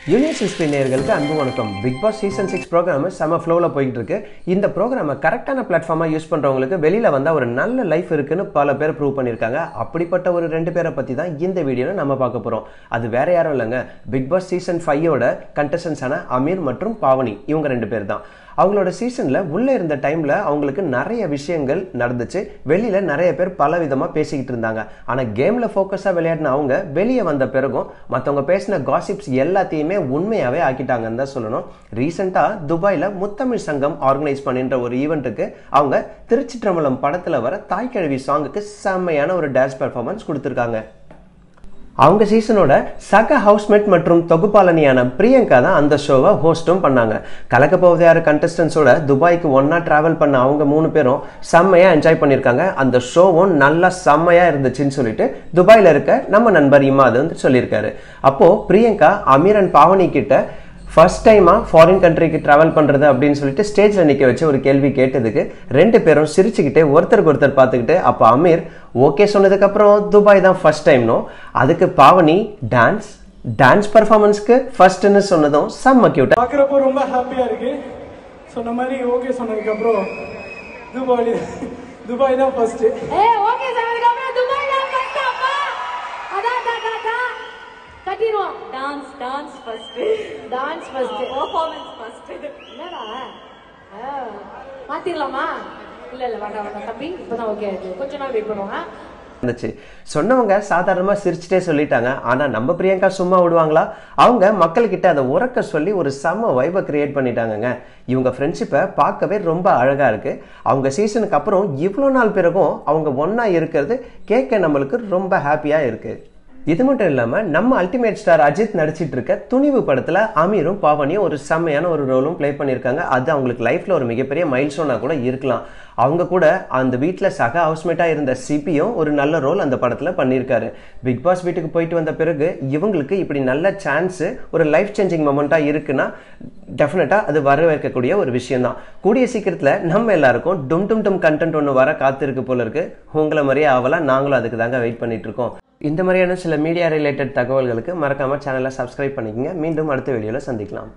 Universal screen நேயர்களுக்கு அன்பு வணக்கம் Bigg Boss season six program செம ஃப்ளோவில் போயிட்டு இருக்கு இந்த ப்ரோக்ராமை கரெக்டான பிளாட்ஃபார்மாக யூஸ் பண்ணுறவங்களுக்கு வெளியில் வந்தால் ஒரு நல்ல லைஃப் இருக்குன்னு பல பேர் ப்ரூவ் பண்ணியிருக்காங்க அப்படிப்பட்ட ஒரு ரெண்டு பேரை பற்றி தான் இந்த வீடியோவில் நம்ம பார்க்க போகிறோம் அது வேற யாரும் இல்லைங்க பிக் பாஸ் சீசன் ஃபைவோட கண்டஸ்டன்ஸான அமீர் மற்றும் பாவனி இவங்க ரெண்டு பேர் தான் அவங்களோட சீசனில் உள்ளே இருந்த டைமில் அவங்களுக்கு நிறைய விஷயங்கள் நடந்துச்சு வெளியில் நிறைய பேர் பல விதமாக பேசிக்கிட்டு இருந்தாங்க ஆனால் கேமில் ஃபோக்கஸாக விளையாடின அவங்க வெளியே வந்த பிறகும் மற்றவங்க பேசின காசிப்ஸ் எல்லாத்தையுமே உண்மையாகவே ஆக்கிட்டாங்கன்னு தான் சொல்லணும் ரீசெண்டாக துபாயில் முத்தமிழ் சங்கம் ஆர்கனைஸ் பண்ணின்ற ஒரு ஈவெண்ட்டுக்கு அவங்க திருச்சிற்றம்பலம் படத்தில் வர தாய்க்கிழவி சாங்குக்கு செம்மையான ஒரு டான்ஸ் பெர்ஃபார்மன்ஸ் கொடுத்துருக்காங்க அவங்க சீசனோட சக ஹவுஸ்மேட் மற்றும் தொகுப்பாளனியான பிரியங்கா தான் அந்த ஷோவை ஹோஸ்டும் பண்ணாங்க கலக்க போவது யாரு கண்டஸ்டன்ஸோட துபாய்க்கு ஒன்னா டிராவல் பண்ண அவங்க மூணு பேரும் செம்மையா என்ஜாய் பண்ணியிருக்காங்க அந்த ஷோவும் நல்லா செம்மையா இருந்துச்சுன்னு சொல்லிட்டு துபாயில் இருக்க நம்ம நண்பர் இமாது வந்து சொல்லியிருக்காரு அப்போ பிரியங்கா அமீரன் பாவனி கிட்ட ஃபர்ஸ்ட் டைமாக ஃபாரின் கண்ட்ரிக்கு ட்ராவல் பண்ணுறது அப்படின்னு சொல்லிட்டு ஸ்டேஜில் நிற்க வச்சு ஒரு கேள்வி கேட்டதுக்கு ரெண்டு பேரும் சிரிச்சுக்கிட்டே ஒருத்தருக்கு ஒருத்தர் பார்த்துக்கிட்டு அப்போ அமீர் ஓகே சொன்னதுக்கப்புறம் துபாய் தான் ஃபர்ஸ்ட் டைம்னோ அதுக்கு பாவனி டான்ஸ் டான்ஸ் பர்ஃபார்மன்ஸ்க்கு ஃபர்ஸ்ட்னு சொன்னதும் செம்ம கியூட்டா பார்க்குறப்போ ரொம்ப ஹாப்பியாக இருக்கு சொன்ன மாதிரி ஓகே சொன்னதுக்கப்புறம் துபாய் துபாய் தான் ஃபர்ஸ்ட் ஏய் ஓகே சொன்னதுக்கு அப்புறம் துபாய் தான் ஃபர்ஸ்ட் அப்பா அதான் அதான் அதான், அதான் கட்டிடுவோம் dance dance first dance first performance first என்னடா ஆ, மாத்திரலாமா இல்ல இல்ல வேண்டாம் வேண்டாம் தம்பி இப்பதான் ஓகே ஆயிடுச்சு கொஞ்ச நாள் வெயிட் பண்ணுவோம் ஆ? இருந்துச்சு சொன்னவங்க சாதாரணமாக சிரிச்சுட்டே சொல்லிட்டாங்க ஆனால் நம்ம பிரியங்கா சும்மா விடுவாங்களா அவங்க மக்கள்கிட்ட அதை உறக்க சொல்லி ஒரு செம்ம வைபை கிரியேட் பண்ணிட்டாங்கங்க இவங்க ஃப்ரெண்ட்ஷிப்பை பார்க்கவே ரொம்ப அழகாக இருக்குது அவங்க சீசனுக்கு அப்புறம் இவ்வளோ நாள் பிறகும் அவங்க ஒன்றா இருக்கிறது கேட்க நம்மளுக்கு ரொம்ப ஹாப்பியாக இருக்குது இது மட்டும் இல்லாமல் நம்ம அல்டிமேட் ஸ்டார் அஜித் நடிச்சிட்டு இருக்க துணிவு படத்தில் அமீரும் பாவனியும் ஒரு செம்மையான ஒரு ரோலும் ப்ளே பண்ணியிருக்காங்க அது அவங்களுக்கு லைஃப்பில் ஒரு மிகப்பெரிய மைல்ஸ்டோனாக கூட இருக்கலாம் அவங்க கூட அந்த வீட்டில் சக ஹவுஸ்மேட்டாக இருந்த சிபியும் ஒரு நல்ல ரோல் அந்த படத்தில் பண்ணியிருக்காரு பிக் பாஸ் வீட்டுக்கு போயிட்டு வந்த பிறகு இவங்களுக்கு இப்படி நல்ல சான்ஸு ஒரு லைஃப் சேஞ்சிங் மொமெண்ட்டாக இருக்குன்னா டெஃபினட்டாக அது வரவேற்கக்கூடிய ஒரு விஷயம் தான் கூடிய சீக்கிரத்தில் நம்ம எல்லாருக்கும் டும் டும் டும் கண்டென்ட் ஒன்று வர காத்திருக்கு போல இருக்கு உங்களை மாதிரியே ஆவலாம் நாங்களும் அதுக்கு தாங்க வெயிட் பண்ணிட்டு இருக்கோம் இந்த மாதிரியான சில மீடியா ரிலேட்டட் தகவல்களுக்கு மறக்காம சேனலை சப்ஸ்கிரைப் பண்ணிக்கங்க மீண்டும் அடுத்த வீடியோவில் சந்திக்கலாம்